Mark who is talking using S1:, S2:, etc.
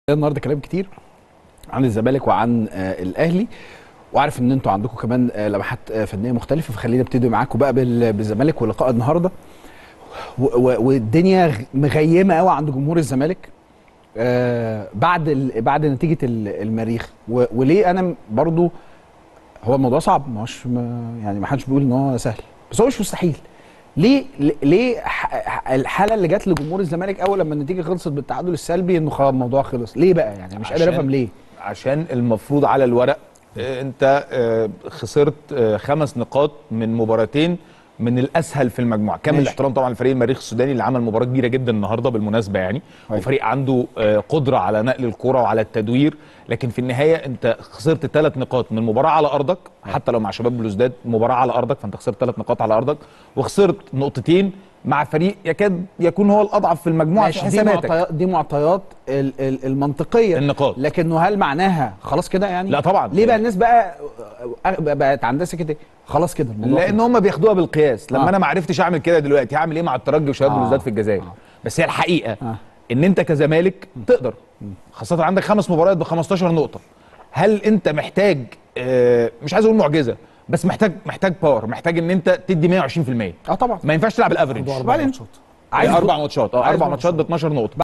S1: النهارده كلام كتير عن الزمالك وعن آه الاهلي وعارف ان انتوا عندكم كمان آه لمحات آه فنيه مختلفه فخلينا نبتدي معاكم بقى بال- بالزمالك ولقاء النهارده و- و- والدنيا غ- مغيمه قوي عند جمهور الزمالك آه بعد ال- بعد نتيجه ال- المريخ و- وليه انا م- برضو هو الموضوع صعب ما هوش ما- يعني ما حدش بيقول ان هو سهل بس هو مش مستحيل ليه ليه ح- ح- الحاله اللي جت لجمهور الزمالك اول لما النتيجه خلصت بالتعادل السلبي انه خلاص الموضوع خلص ليه بقى يعني مش قادر
S2: عشان-
S1: افهم ليه
S2: عشان المفروض على الورق آه، انت آه، خسرت آه، خمس نقاط من مباراتين من الاسهل في المجموعه كامل
S1: ماشي.
S2: الاحترام طبعا لفريق المريخ السوداني اللي عمل مباراه كبيره جدا النهارده بالمناسبه يعني
S1: أيوة.
S2: وفريق عنده آه، قدره على نقل الكره وعلى التدوير لكن في النهايه انت خسرت ثلاث نقاط من مباراه على ارضك حتى لو مع شباب بلوزداد مباراه على ارضك فانت خسرت ثلاث نقاط على ارضك وخسرت نقطتين مع فريق يكاد يكون هو الاضعف في المجموعه في
S1: ماشي دي
S2: حساباتك
S1: معطيات دي معطيات ال- ال- المنطقيه
S2: النقاط.
S1: لكنه هل معناها خلاص كده يعني
S2: لا طبعا.
S1: ليه بقى الناس بقى أغ- بقت عندها سكه إيه؟ خلاص كده الموضوع
S2: لان
S1: خلص.
S2: هم بياخدوها بالقياس لما
S1: آه.
S2: انا ما عرفتش اعمل كده دلوقتي هعمل ايه مع الترجي وشباب
S1: آه.
S2: بلوزداد في الجزائر
S1: آه.
S2: بس هي الحقيقه
S1: آه.
S2: ان انت كزمالك تقدر خاصه عندك خمس مباريات ب 15 نقطه هل انت محتاج آه مش عايز اقول معجزه بس محتاج محتاج باور محتاج ان انت تدي 120%
S1: اه طبعا
S2: ما ينفعش تلعب الافريج
S1: وبعدين
S2: عايز اربع ماتشات اه
S1: عايز
S2: اربع
S1: أربع
S2: ماتشات ب 12 نقطه